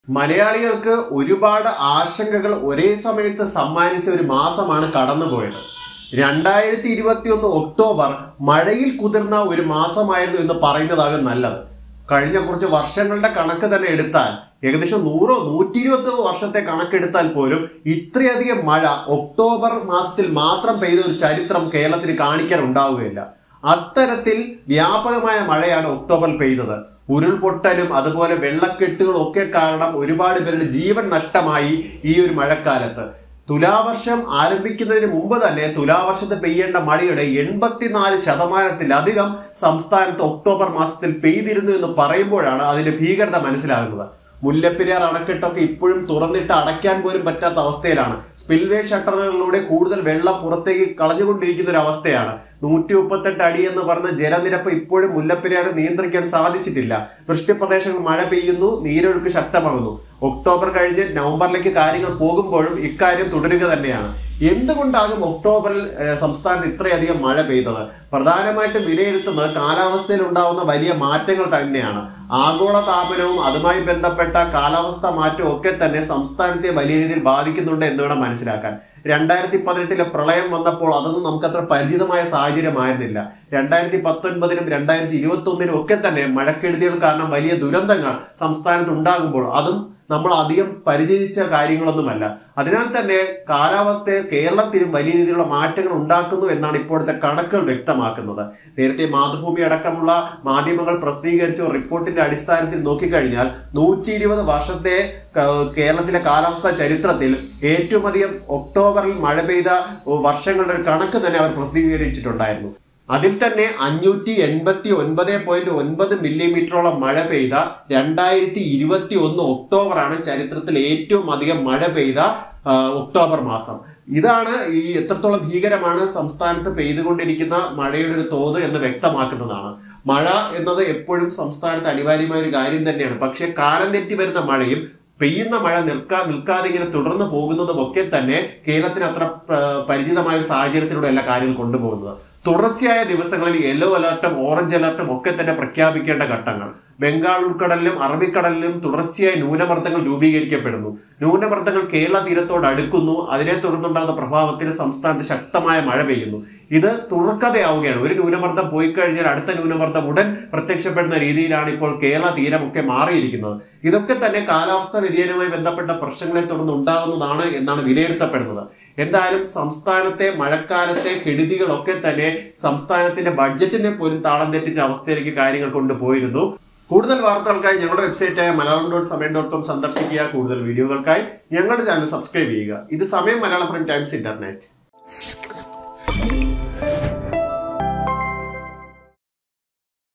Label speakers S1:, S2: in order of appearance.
S1: മലയാളികൾക്ക് ഒരുപാട് ആശങ്കകൾ ഒരേ സമയത്ത് സമ്മാനിച്ച ഒരു മാസമാണ് കടന്നുപോയത് രണ്ടായിരത്തി ഇരുപത്തി ഒന്ന് ഒക്ടോബർ മഴയിൽ കുതിർന്ന ഒരു മാസമായിരുന്നു എന്ന് പറയുന്നതാകും നല്ലത് കഴിഞ്ഞ കുറച്ച് വർഷങ്ങളുടെ കണക്ക് തന്നെ എടുത്താൽ ഏകദേശം നൂറോ നൂറ്റി ഇരുപത്തി വർഷത്തെ കണക്കെടുത്താൽ പോലും ഇത്രയധികം മഴ ഒക്ടോബർ മാസത്തിൽ മാത്രം പെയ്ത ഒരു ചരിത്രം കേരളത്തിന് കാണിക്കാൻ ഉണ്ടാവുകയില്ല അത്തരത്തിൽ വ്യാപകമായ മഴയാണ് ഒക്ടോബറിൽ പെയ്തത് ഉരുൾപൊട്ടലും അതുപോലെ വെള്ളക്കെട്ടുകളും ഒക്കെ കാരണം ഒരുപാട് പേരുടെ ജീവൻ നഷ്ടമായി ഈ ഒരു മഴക്കാലത്ത് തുലാവർഷം ആരംഭിക്കുന്നതിന് മുമ്പ് തന്നെ തുലാവർഷത്ത് പെയ്യേണ്ട മഴയുടെ എൺപത്തിനാല് ശതമാനത്തിലധികം സംസ്ഥാനത്ത് ഒക്ടോബർ മാസത്തിൽ പെയ്തിരുന്നു എന്ന് പറയുമ്പോഴാണ് അതിന്റെ ഭീകരത മനസ്സിലാകുന്നത് മുല്ലപ്പെരിയാർ അണക്കെട്ടൊക്കെ ഇപ്പോഴും തുറന്നിട്ട് അടയ്ക്കാൻ പോലും പറ്റാത്ത അവസ്ഥയിലാണ് സ്പിൽവേ ഷട്ടറുകളിലൂടെ കൂടുതൽ വെള്ളം പുറത്തേക്ക് കളഞ്ഞുകൊണ്ടിരിക്കുന്ന ഒരു അവസ്ഥയാണ് നൂറ്റി മുപ്പത്തെട്ട് അടി എന്ന് പറഞ്ഞ ജലനിരപ്പ് ഇപ്പോഴും മുല്ലപ്പെരിയാർ നിയന്ത്രിക്കാൻ സാധിച്ചിട്ടില്ല വൃഷ്ടിപ്രദേശങ്ങൾ മഴ പെയ്യുന്നു നീരൊഴുക്ക് ശക്തമാകുന്നു ഒക്ടോബർ കഴിഞ്ഞ് നവംബറിലേക്ക് കാര്യങ്ങൾ പോകുമ്പോഴും ഇക്കാര്യം തുടരുക തന്നെയാണ് എന്തുകൊണ്ടാകും ഒക്ടോബറിൽ ഏഹ്, സംസ്ഥാനത്ത് ഇത്രയധികം മഴ പെയ്തത് പ്രധാനമായിട്ടും വിലയിരുത്തുന്നത് കാലാവസ്ഥയിൽ ഉണ്ടാവുന്ന വലിയ മാറ്റങ്ങൾ തന്നെയാണ് ആഗോള താപനവും അതുമായി ബന്ധപ്പെട്ട കാലാവസ്ഥ മാറ്റവും ഒക്കെ തന്നെ സംസ്ഥാനത്തെ വലിയ രീതിയിൽ ബാധിക്കുന്നുണ്ട് എന്ന് വേണം മനസ്സിലാക്കാൻ രണ്ടായിരത്തി പതിനെട്ടിലെ പ്രളയം വന്നപ്പോൾ അതൊന്നും നമുക്കത്ര പരിചിതമായ സാഹചര്യമായിരുന്നില്ല രണ്ടായിരത്തി പത്തൊൻപതിനും രണ്ടായിരത്തി ഇരുപത്തി ഒന്നിനും ഒക്കെ തന്നെ മഴക്കെടുതികൾ കാരണം വലിയ ദുരന്തങ്ങൾ സംസ്ഥാനത്ത് ഉണ്ടാകുമ്പോൾ അതും നമ്മൾ അധികം പരിചയിച്ച കാര്യങ്ങളൊന്നുമല്ല അതിനാൽ തന്നെ കാലാവസ്ഥയെ കേരളത്തിലും വലിയ രീതിയിലുള്ള മാറ്റങ്ങൾ ഉണ്ടാക്കുന്നു എന്നാണ് ഇപ്പോഴത്തെ കണക്കുകൾ വ്യക്തമാക്കുന്നത് നേരത്തെ മാതൃഭൂമി അടക്കമുള്ള മാധ്യമങ്ങൾ പ്രസിദ്ധീകരിച്ച ഒരു റിപ്പോർട്ടിന്റെ അടിസ്ഥാനത്തിൽ നോക്കിക്കഴിഞ്ഞാൽ നൂറ്റി ഇരുപത് വർഷത്തെ ക- കേരളത്തിലെ കാലാവസ്ഥാ ചരിത്രത്തിൽ ഏറ്റവും അധികം ഒക്ടോബറിൽ മഴ പെയ്ത വർഷങ്ങളുടെ ഒരു കണക്ക് തന്നെ അവർ പ്രസിദ്ധീകരിച്ചിട്ടുണ്ടായിരുന്നു അതിൽ തന്നെ അഞ്ഞൂറ്റി എൺപത്തി ഒൻപത് പോയിന്റ് ഒൻപത് മില്ലിമീറ്ററോളം മഴ പെയ്ത രണ്ടായിരത്തി ഇരുപത്തി ഒന്ന് ഒക്ടോബറാണ് ചരിത്രത്തിൽ ഏറ്റവും അധികം മഴ പെയ്ത ആ, ഒക്ടോബർ മാസം ഇതാണ് ഈ എത്രത്തോളം ഭീകരമാണ് സംസ്ഥാനത്ത് പെയ്തുകൊണ്ടിരിക്കുന്ന മഴയുടെ ഒരു തോത് എന്ന് വ്യക്തമാക്കുന്നതാണ് മഴ എന്നത് എപ്പോഴും സംസ്ഥാനത്ത് അനിവാര്യമായ ഒരു കാര്യം തന്നെയാണ് പക്ഷേ കാലം തെറ്റി വരുന്ന മഴയും പെയ്യുന്ന മഴ നിൽക്കാ നിൽക്കാതെ ഇങ്ങനെ തുടർന്ന് പോകുന്നതും ഒക്കെ തന്നെ കേരളത്തിന് അത്ര ആ, പരിചിതമായ ഒരു സാഹചര്യത്തിലൂടെ എല്ലാ കാര്യങ്ങൾ കൊണ്ടുപോകുന്നത് തുടർച്ചയായ ദിവസങ്ങളിൽ യെല്ലോ അലർട്ടും ഓറഞ്ച് അലർട്ടും ഒക്കെ തന്നെ പ്രഖ്യാപിക്കേണ്ട ഘട്ടങ്ങൾ ബംഗാൾ ഉൾക്കടലിലും അറബിക്കടലിലും തുടർച്ചയായി ന്യൂനമർദ്ദങ്ങൾ രൂപീകരിക്കപ്പെടുന്നു ന്യൂനമർദ്ദങ്ങൾ കേരള തീരത്തോട് അടുക്കുന്നു അതിനെ തുടർന്നുണ്ടാകുന്ന പ്രഭാവത്തിൽ സംസ്ഥാനത്ത് ശക്തമായ മഴ പെയ്യുന്നു ഇത് തുടർക്കഥയാവുകയാണ് ഒരു ന്യൂനമർദ്ദം പോയി കഴിഞ്ഞാൽ അടുത്ത ന്യൂനമർദ്ദം ഉടൻ പ്രത്യക്ഷപ്പെടുന്ന രീതിയിലാണ് ഇപ്പോൾ കേരള തീരമൊക്കെ മാറിയിരിക്കുന്നത് ഇതൊക്കെ തന്നെ കാലാവസ്ഥാ വ്യതിയാനവുമായി ബന്ധപ്പെട്ട പ്രശ്നങ്ങളെ തുടർന്ന് ഉണ്ടാകുന്നതാണ് എന്നാണ് വിലയിരുത്തപ്പെടുന്നത് എന്തായാലും സംസ്ഥാനത്തെ മഴക്കാലത്തെ കെടുതികളൊക്കെ തന്നെ സംസ്ഥാനത്തിന്റെ ബഡ്ജറ്റിനെ പോലും താളം തെറ്റിച്ച അവസ്ഥയിലേക്ക് കാര്യങ്ങൾ കൊണ്ടുപോയിരുന്നു കൂടുതൽ വാർത്തകൾക്കായി ഞങ്ങളുടെ വെബ്സൈറ്റായ Malayalam dot Samayam dot com സന്ദർശിക്കുക കൂടുതൽ വീഡിയോകൾക്കായി ഞങ്ങളുടെ ചാനൽ സബ്സ്ക്രൈബ് ചെയ്യുക ഇത് സമയം മലയാളം ഫ്രം ടൈംസ് ഇന്റർനെറ്റ്